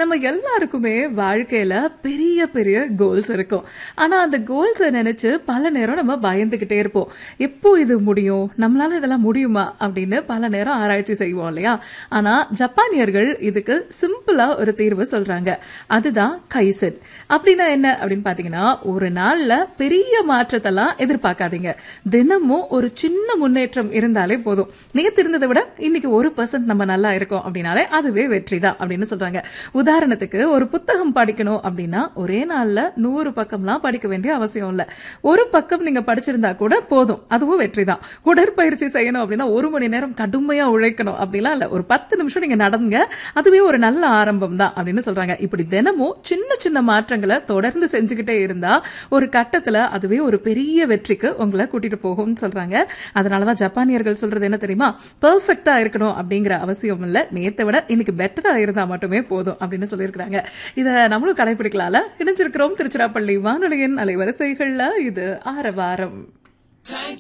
நம்ம எல்லாருக்குமே வாழ்க்கையில பெரிய பெரிய கோல்ஸ் இருக்கும் ஆனா அந்த கோல்ஸை நினைச்சு பல நேரம் நம்ம பயந்துகிட்டே இருப்போம் எப்போ இது முடியும் நம்மளால இதெல்லாம் முடியுமா அப்படின்னு பல நேரம் ஆராய்ச்சி செய்வோம் இல்லையா ஆனா ஜப்பானியர்கள் இதுக்கு சிம்பிளா ஒரு தீர்வு சொல்றாங்க அதுதான் கைசன் அப்படின்னா என்ன அப்படின்னு பாத்தீங்கன்னா ஒரு நாள்ல பெரிய மாற்றத்தெல்லாம் எதிர்பார்க்காதீங்க தினமும் ஒரு சின்ன முன்னேற்றம் இருந்தாலே போதும் நேத்து இருந்ததை விட இன்னைக்கு ஒரு பர்சன்ட் நம்ம நல்லா இருக்கோம் அப்படின்னாலே அதுவே வெற்றி தான் அப்படின்னு சொல்றாங்க உதாரணத்துக்கு ஒரு புத்தகம் படிக்கணும் அப்படின்னா ஒரே நாள்ல நூறு பக்கம்லாம் படிக்க வேண்டிய அவசியம் இல்ல ஒரு பக்கம் நீங்க படிச்சிருந்தா கூட போதும் அதுவும் வெற்றி தான் உடற்பயிற்சி செய்யணும் அப்படின்னா ஒரு மணி நேரம் கடுமையா உழைக்கணும் அப்படிலாம் இல்ல ஒரு பத்து நிமிஷம் நீங்க நடந்துங்க அதுவே ஒரு நல்ல ஆரம்பம் தான் அப்படின்னு சொல்றாங்க இப்படி தினமும் சின்ன சின்ன மாற்றங்களை தொடர்ந்து செஞ்சுக்கிட்டே இருந்தா ஒரு கட்டத்துல அதுவே ஒரு பெரிய வெற்றிக்கு உங்களை கூட்டிட்டு போகும்னு சொல்றாங்க அதனாலதான் ஜப்பானியர்கள் சொல்றது என்ன தெரியுமா பெர்ஃபெக்டா இருக்கணும் அப்படிங்கிற அவசியம் இல்ல நேத்தை விட இன்னைக்கு பெட்டரா இருந்தா மட்டுமே போதும் அப்படின்னு சொல்லியிருக்கிறாங்க இத நம்மளும் கடைபிடிக்கலாம்ல இணைஞ்சிருக்கிறோம் திருச்சிராப்பள்ளி வானொலியின் அலைவரிசைகள்ல இது ஆரவாரம் Thank